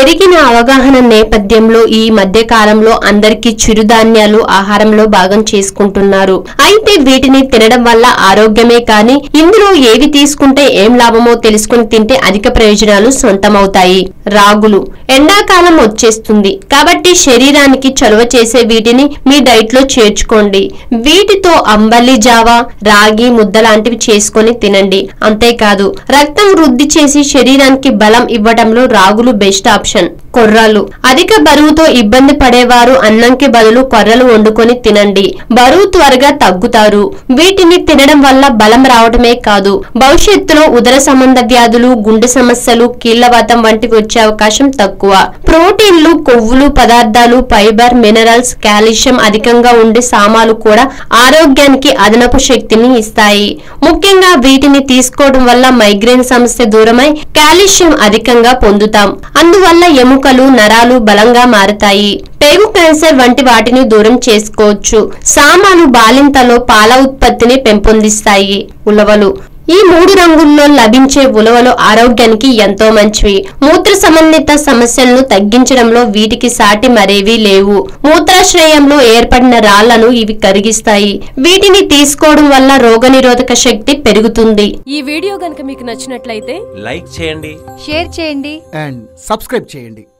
పెరిగిన అవగాహన నేపథ్యంలో ఈ మధ్య కాలంలో అందరికీ చిరుధాన్యాలు ఆహారంలో భాగం చేసుకుంటున్నారు అయితే వీటిని తినడం వల్ల ఆరోగ్యమే కానీ ఇందులో ఏవి తీసుకుంటే ఏం లాభమో తెలుసుకుని తింటే అధిక ప్రయోజనాలు సొంతమవుతాయి రాగులు ఎండాకాలం వచ్చేస్తుంది కాబట్టి శరీరానికి చలువ చేసే వీటిని మీ డైట్ లో చేర్చుకోండి వీటితో అంబలి జావా రాగి ముద్ద లాంటివి చేసుకొని తినండి అంతేకాదు రక్తం వృద్ధి చేసి శరీరానికి బలం ఇవ్వడంలో రాగులు బెస్ట్ ఆప్షన్ కొర్రలు అధిక బరువుతో ఇబ్బంది పడేవారు అన్నంకి బదులు కొర్రలు వండుకొని తినండి బరువు త్వరగా తగ్గుతారు వీటిని తినడం వల్ల బలం రావడమే కాదు భవిష్యత్తులో ఉదర సంబంధ వ్యాధులు గుండె సమస్యలు కీళ్లవాతం వంటివి వచ్చే అవకాశం తక్కువ ప్రోటీన్లు కొవ్వులు పదార్థాలు ఫైబర్ మినరల్స్ కాల్షియం అధికంగా ఉండే సామాలు కూడా ఆరోగ్యానికి అదనపు శక్తిని ఇస్తాయి ముఖ్యంగా వీటిని తీసుకోవడం వల్ల మైగ్రేన్ సమస్య దూరమై కాల్షియం అధికంగా పొందుతాం అందువల్ల ఎముకలు నరాలు బలంగా మారతాయి పేగు క్యాన్సర్ వంటి వాటిని దూరం చేసుకోవచ్చు సామాను బాలింతలో పాల ఉత్పత్తిని పెంపొందిస్తాయి ఉలవలు ఈ మూడు రంగుల్లో లభించే ఉలవలు ఆరోగ్యానికి ఎంతో మంచివి మూత్ర సంబంధిత సమస్యలను తగ్గించడంలో వీటికి సాటి మరేవీ లేవు మూత్రాశ్రయంలో ఏర్పడిన రాళ్లను ఇవి కరిగిస్తాయి వీటిని తీసుకోవడం వల్ల రోగనిరోధక శక్తి పెరుగుతుంది ఈ వీడియో గనుక మీకు నచ్చినట్లయితే లైక్ చేయండి షేర్ చేయండి అండ్ సబ్స్క్రైబ్ చేయండి